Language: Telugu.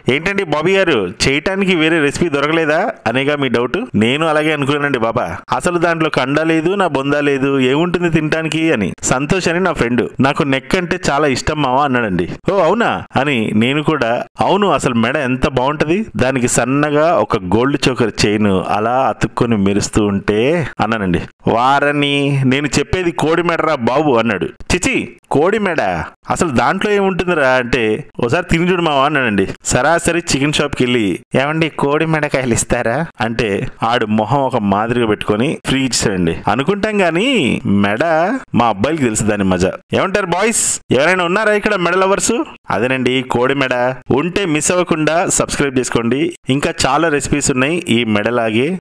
ఏంటండి బాబీ గారు చేయటానికి వేరే రెసిపీ దొరకలేదా అనేగా మీ డౌట్ నేను అలాగే అనుకున్నానండి బాబా అసలు దాంట్లో కండ లేదు నా బొంద లేదు ఏముంటుంది తినటానికి అని సంతోష్ అని నా ఫ్రెండ్ నాకు నెక్ అంటే చాలా ఇష్టం మావా అన్నాడండి ఓ అవునా అని నేను కూడా అవును అసలు మెడ ఎంత బాగుంటది దానికి సన్నగా ఒక గోల్డ్ చోకర్ చైన్ అలా అతుక్కొని మెరుస్తూ ఉంటే అన్నానండి వారని నేను చెప్పేది కోడి మెడరా బాబు అన్నాడు చిచి కోడి మెడ అసలు దాంట్లో ఏముంటుందిరా అంటే ఒకసారి తిని చూడు మావా అన్నాడండి సరాసరి చికెన్ షాప్కి వెళ్ళి ఏమండి కోడి మెడకాయలు ఇస్తారా అంటే ఆడు మొహం ఒక మాదిరిగా పెట్టుకొని ఫ్రీ ఇచ్చాడండి అనుకుంటాం గాని మెడ మా అబ్బాయిలకి తెలుసు దాని మజా ఏమంటారు బాయ్స్ ఎవరైనా ఉన్నారా ఇక్కడ మెడ లవర్స్ అదేనండి కోడి మెడ ఉంటే మిస్ అవ్వకుండా సబ్స్క్రైబ్ చేసుకోండి ఇంకా చాలా రెసిపీస్ ఉన్నాయి ఈ మెడలాగే